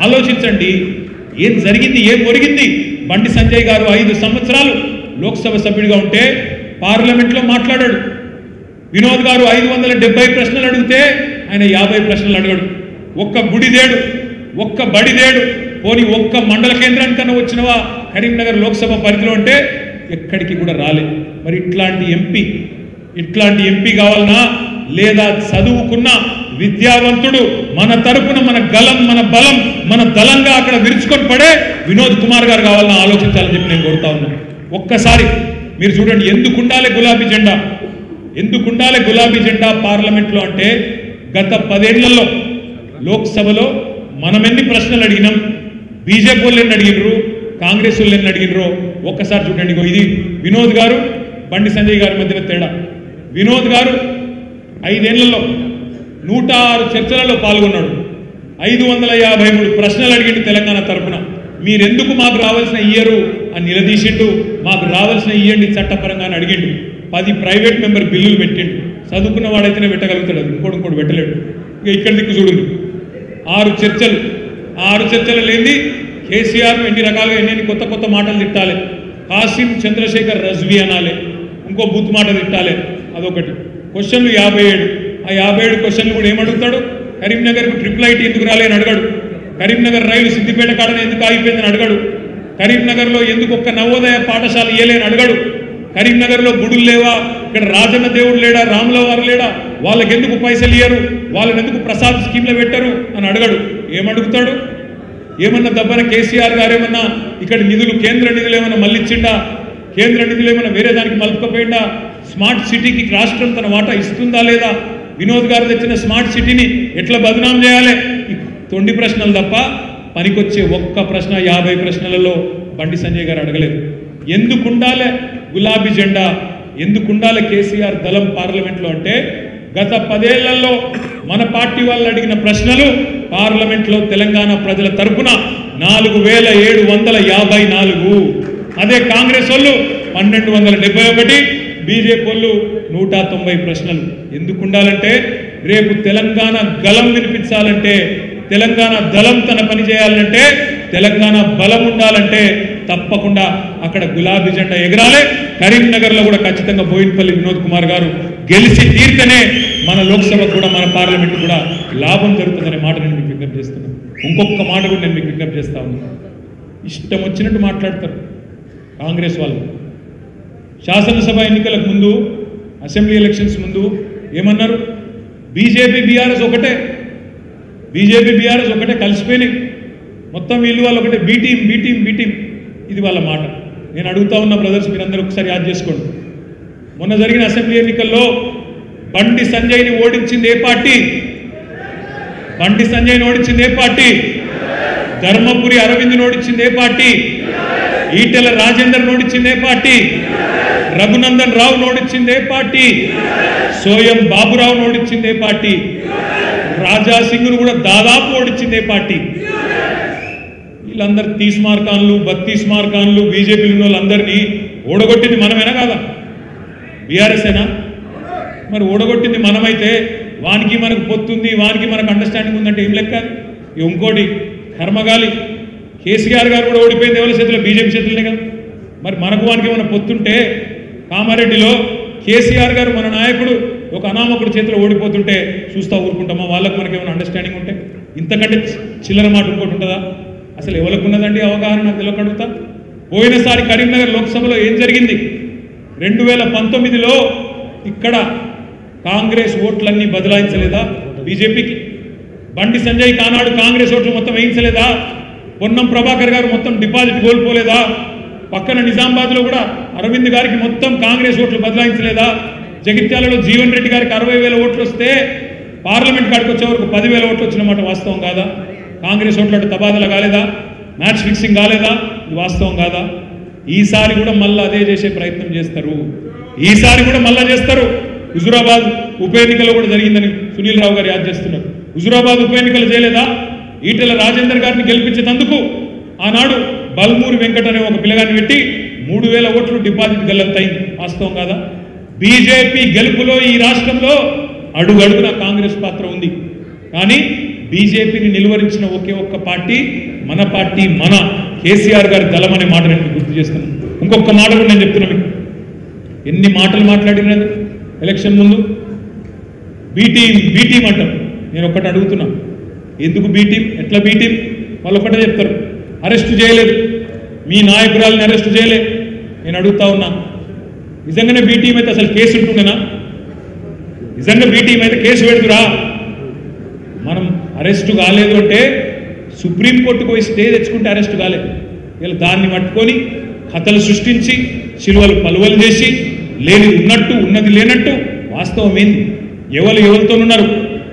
ఆలోచించండి ఏం జరిగింది ఏం ఒరిగింది బండి సంజయ్ గారు ఐదు సంవత్సరాలు లోక్సభ సభ్యుడిగా ఉంటే పార్లమెంట్లో మాట్లాడాడు వినోద్ గారు ఐదు వందల డెబ్బై ప్రశ్నలు అడిగితే ఆయన యాభై ప్రశ్నలు అడగడు ఒక్క గుడిదేడు ఒక్క బడిదేడు పోని ఒక్క మండల కేంద్రానికన్నా వచ్చినవా కరీంనగర్ లోక్సభ పరిధిలో అంటే ఎక్కడికి కూడా రాలే మరి ఇట్లాంటి ఎంపీ ఇట్లాంటి ఎంపీ కావాలనా లేదా చదువుకున్న విద్యావంతుడు మన తరపున మన గలం మన బలం మన దళంగా అక్కడ విరుచుకొని పడే వినోద్ కుమార్ గారు కావాలన్నా ఆలోచించాలని చెప్పి నేను కోరుతా ఉన్నాను ఒక్కసారి మీరు చూడండి ఎందుకు ఉండాలి గులాబీ జెండా ఎందుకు ఉండాలి గులాబీ జెండా పార్లమెంట్లో అంటే గత పదేళ్లలో లోక్సభలో మనం ఎన్ని ప్రశ్నలు అడిగినాం బీజేపీ వాళ్ళు ఎన్ని అడిగినరు కాంగ్రెస్ వాళ్ళు ఎన్ని అడిగినరో ఒక్కసారి చూడండి ఇగో ఇది వినోద్ గారు బండి సంజయ్ గారి మధ్యన తేడా వినోద్ గారు ఐదేళ్లలో నూట ఆరు చర్చలలో పాల్గొన్నాడు ఐదు వందల యాభై మూడు ప్రశ్నలు అడిగిండు తెలంగాణ తరపున మీరెందుకు మాకు రావాల్సిన ఇయ్యరు అని నిలదీసిండు మాకు రావాల్సిన ఇయ్యండి చట్టపరంగా అని అడిగిండు పది ప్రైవేట్ మెంబర్ బిల్లులు పెట్టిండు చదువుకున్న వాడైతేనే పెట్టగలుగుతాడు అది ఇంకోటి ఇంకోటి పెట్టలేడు ఇక ఇక్కడ దిక్కు చూడండి ఆరు చర్చలు ఆ ఆరు చర్చలు లేని కేసీఆర్ ఎన్ని రకాలుగా ఎన్ని కొత్త కొత్త మాటలు తిట్టాలి కాసిం చంద్రశేఖర్ రజ్వీ అనాలి ఇంకో బూత్ మాట తిట్టాలి అదొకటి క్వశ్చన్లు యాభై ఏడు ఆ యాభై ఏడు క్వశ్చన్లు కూడా ఏమడుగుతాడు కరీంనగర్కు ట్రిపుల్ ఐటీ ఎందుకు రాలే అని అడగాడు కరీంనగర్ రైలు సిద్దిపేట కాడన ఎందుకు ఆగిపోయిందని అడగాడు కరీంనగర్లో ఎందుకు ఒక్క నవోదయ పాఠశాల ఇయ్యలేని అడగాడు కరీంనగర్లో గుడులు లేవా ఇక్కడ రాజన్న దేవుడు లేడా రాముల వారు లేడా వాళ్ళకి ఎందుకు పైసలు ఇయ్యరు వాళ్ళని ఎందుకు ప్రసాద్ స్కీమ్లో పెట్టరు అని అడగడు ఏమడుగుతాడు ఏమన్నా దబ్బన కేసీఆర్ గారు ఏమన్నా ఇక్కడ నిధులు కేంద్ర నిధులు ఏమన్నా మళ్ళిచ్చిండా కేంద్ర నిధులు ఏమన్నా వేరే దానికి మలుపుకపోయిందా స్మార్ట్ సిటీకి రాష్ట్రం తన వాటా ఇస్తుందా లేదా వినోద్ గారు తెచ్చిన స్మార్ట్ సిటీని ఎట్లా బదనాం చేయాలి ఈ తొండి ప్రశ్నలు తప్ప పనికొచ్చే ఒక్క ప్రశ్న యాభై ప్రశ్నలలో బండి సంజయ్ గారు అడగలేదు ఎందుకు ఉండాలి గులాబీ జెండా ఎందుకు ఉండాలి కేసీఆర్ దళం పార్లమెంట్లో అంటే గత పదేళ్లలో మన పార్టీ వాళ్ళు అడిగిన ప్రశ్నలు పార్లమెంట్లో తెలంగాణ ప్రజల తరపున నాలుగు వేల ఏడు వందల యాభై నాలుగు అదే కాంగ్రెస్ వాళ్ళు పన్నెండు వందల డెబ్బై ఒకటి బీజేపీ వాళ్ళు నూట తొంభై ప్రశ్నలు ఎందుకు ఉండాలంటే రేపు తెలంగాణ గలం వినిపించాలంటే తెలంగాణ దళం తన పని చేయాలంటే తెలంగాణ బలం ఉండాలంటే తప్పకుండా అక్కడ గులాబీ జెండా ఎగరాలి కరీంనగర్లో కూడా ఖచ్చితంగా బోయినపల్లి వినోద్ కుమార్ గారు గెలిచి తీర్తనే మన లోక్సభ కూడా మన పార్లమెంట్ కూడా లాభం జరుగుతుందనే మాట నేను మీకు విజ్ఞప్తి చేస్తున్నాను ఇంకొక మాట కూడా నేను మీకు విజ్ఞప్తి చేస్తా ఉన్నాను ఇష్టం వచ్చినట్టు మాట్లాడతారు కాంగ్రెస్ వాళ్ళు శాసనసభ ఎన్నికలకు ముందు అసెంబ్లీ ఎలక్షన్స్ ముందు ఏమన్నారు బీజేపీ బీఆర్ఎస్ ఒకటే బీజేపీ బీఆర్ఎస్ ఒకటే కలిసిపోయినాయి మొత్తం వీళ్ళు వాళ్ళు ఒకటే B team B team B team ఇది వాళ్ళ మాట నేను అడుగుతా ఉన్న బ్రదర్స్ మీరందరూ ఒకసారి యాద్ చేసుకోండి మొన్న జరిగిన అసెంబ్లీ ఎన్నికల్లో బండి సంజయ్ని ఓడించింది ఏ పార్టీ బండి సంజయ్ని ఓడించింది ఏ పార్టీ ధర్మపురి అరవింద్ ఓడించింది ఏ పార్టీ ఈటెల రాజేందర్ ఓడించింది ఏ పార్టీ రఘునందన్ రావు ఓడించింది ఏ పార్టీ సోయం బాబురావు ఓడించింది ఏ పార్టీ రాజా సింగ్ను కూడా దాదాపు ఓడించింది ఏ పార్టీ వీళ్ళందరు తీస్ మార్కాన్లు బత్తీస్ మార్కాన్లు బీజేపీలు ఉన్న వాళ్ళందరినీ ఓడగొట్టింది మనమేనా కాదా బీఆర్ఎస్ఏనా మరి ఓడగొట్టింది మనమైతే వానికి మనకు పొత్తుంది వానికి మనకు అండర్స్టాండింగ్ ఉందంటే ఏం లెక్క ఇక ఇంకోటి కర్మగాలి కేసీఆర్ గారు కూడా ఓడిపోయింది ఎవరి చేతిలో బీజేపీ చేతులనే కదా మరి మనకు వానికి ఏమైనా పొత్తుంటే కామారెడ్డిలో కేసీఆర్ గారు మన నాయకుడు ఒక అనామకుడు చేతిలో ఓడిపోతుంటే చూస్తా ఊరుకుంటామా వాళ్ళకు మనకి ఏమైనా అండర్స్టాండింగ్ ఉంటే ఇంతకంటే చిల్లర మాట ఇంకోటి ఉంటుందా అసలు ఎవరికి ఉన్నదండి అవగాహన నాకు తెలియక అడుగుతా పోయినసారి కరీంనగర్ లోక్సభలో ఏం జరిగింది రెండు వేల పంతొమ్మిదిలో ఇక్కడ కాంగ్రెస్ ఓట్లన్నీ బదలాయించలేదా బీజేపీకి బండి సంజయ్ కానాడు కాంగ్రెస్ ఓట్లు మొత్తం వేయించలేదా పొన్నం ప్రభాకర్ గారు మొత్తం డిపాజిట్ కోల్పోలేదా పక్కన నిజామాబాద్లో కూడా అరవింద్ గారికి మొత్తం కాంగ్రెస్ ఓట్లు బదలాయించలేదా జగిత్యాలలో జీవన్ రెడ్డి గారికి అరవై వేల ఓట్లు వస్తే పార్లమెంట్ కాడికి వచ్చే వరకు పదివేల ఓట్లు వచ్చినమాట వాస్తవం కాదా కాంగ్రెస్ ఓట్లు అటు తబాదల కాలేదా మ్యాచ్ ఫిక్సింగ్ కాలేదా ఇది వాస్తవం కాదా ఈసారి కూడా మళ్ళీ అదే చేసే ప్రయత్నం చేస్తారు ఈసారి కూడా మళ్ళా చేస్తారు హుజురాబాద్ ఉప ఎన్నికలో కూడా జరిగిందని సునీల్ రావు గారు యాద్ చేస్తున్నారు హుజురాబాద్ ఉప ఎన్నికలు చేయలేదా ఈటెల రాజేందర్ గారిని గెలిపించేందుకు ఆనాడు బల్మూరి వెంకట అనే ఒక పిల్లగాన్ని పెట్టి మూడు వేల ఓట్లు డిపాజిట్ గల్లంతైంది వాస్తవం కాదా బీజేపీ గెలుపులో ఈ రాష్ట్రంలో అడుగడుగున కాంగ్రెస్ పాత్ర ఉంది కానీ బీజేపీని నిలువరించిన ఒకే ఒక్క పార్టీ మన పార్టీ మన కేసీఆర్ గారి దళం అనే మాట నేను మీకు గుర్తు చేస్తున్నాను ఇంకొక మాట కూడా నేను చెప్తున్నా మీకు ఎన్ని మాటలు మాట్లాడినది ఎలక్షన్ ముందు బీ టీం బీ టీం అంటాం నేను ఒక్కటి అడుగుతున్నా ఎందుకు బీ టీం ఎట్లా బీ టీం వాళ్ళు ఒకటే చెప్తారు అరెస్ట్ చేయలేదు మీ నాయకురాలని అరెస్ట్ చేయలే నేను అడుగుతా ఉన్నా నిజంగానే బీ టీం అయితే అసలు కేసు ఉంటుండేనా నిజంగా బీ టీం అయితే కేసు పెడుతురా మనం అరెస్ట్ కాలేదు అంటే సుప్రీంకోర్టుకు పోయి స్టే తెచ్చుకుంటే అరెస్ట్ కాలేదు వీళ్ళు దాన్ని పట్టుకొని కథలు సృష్టించి శిలువలు పలువలు చేసి లేనిది ఉన్నట్టు ఉన్నది లేనట్టు వాస్తవం ఏంది ఎవరు ఎవరితో ఉన్నారు